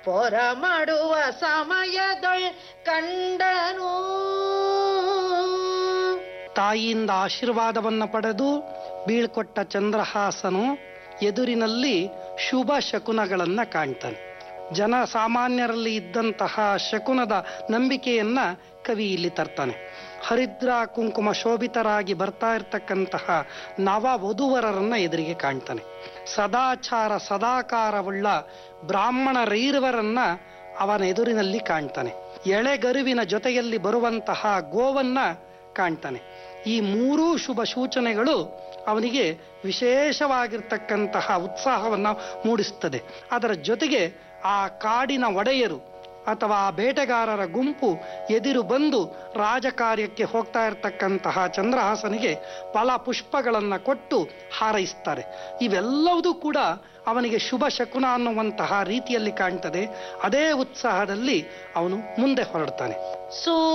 ಪೊರ ಮಾಡುವ ಸಮಯದೊಳ್ ಕಂಡನು ತಾಯಿಯಿಂದ ಆಶೀರ್ವಾದವನ್ನ ಪಡೆದು ಬೀಳ್ಕೊಟ್ಟ ಚಂದ್ರಹಾಸನು ಎದುರಿನಲ್ಲಿ ಶುಭ ಶಕುನಗಳನ್ನ ಕಾಣ್ತಾನೆ ಜನ ಸಾಮಾನ್ಯರಲ್ಲಿ ಇದ್ದಂತಹ ಶಕುನದ ನಂಬಿಕೆಯನ್ನ ಕವಿ ಇಲ್ಲಿ ತರ್ತಾನೆ ಹರಿದ್ರ ಕುಂಕುಮ ಶೋಭಿತರಾಗಿ ಬರ್ತಾ ಇರ್ತಕ್ಕಂತಹ ನವ ವಧುವರರನ್ನ ಎದುರಿಗೆ ಕಾಣ್ತಾನೆ ಸದಾಚಾರ ಸದಾಕಾರವುಳ್ಳ ಬ್ರಾಹ್ಮಣರೈರ್ವರನ್ನ ಅವನ ಎದುರಿನಲ್ಲಿ ಕಾಣ್ತಾನೆ ಎಳೆಗರುವಿನ ಜೊತೆಯಲ್ಲಿ ಬರುವಂತಹ ಗೋವನ್ನ ಕಾಣ್ತಾನೆ ಈ ಮೂರೂ ಶುಭ ಸೂಚನೆಗಳು ಅವನಿಗೆ ವಿಶೇಷವಾಗಿರ್ತಕ್ಕಂತಹ ಉತ್ಸಾಹವನ್ನ ಮೂಡಿಸ್ತದೆ ಅದರ ಜೊತೆಗೆ ಆ ಕಾಡಿನ ಒಡೆಯರು ಅಥವಾ ಆ ಬೇಟೆಗಾರರ ಗುಂಪು ಎದುರು ಬಂದು ರಾಜಕಾರ್ಯಕ್ಕೆ ಹೋಗ್ತಾ ಇರತಕ್ಕಂತಹ ಚಂದ್ರಹಾಸನಿಗೆ ಫಲ ಪುಷ್ಪಗಳನ್ನು ಕೊಟ್ಟು ಹಾರೈಸ್ತಾರೆ ಇವೆಲ್ಲವೂ ಕೂಡ ಅವನಿಗೆ ಶುಭ ಶಕುನ ಅನ್ನುವಂತಹ ರೀತಿಯಲ್ಲಿ ಕಾಣ್ತದೆ ಅದೇ ಉತ್ಸಾಹದಲ್ಲಿ ಅವನು ಮುಂದೆ ಹೊರಡ್ತಾನೆ ಸೂ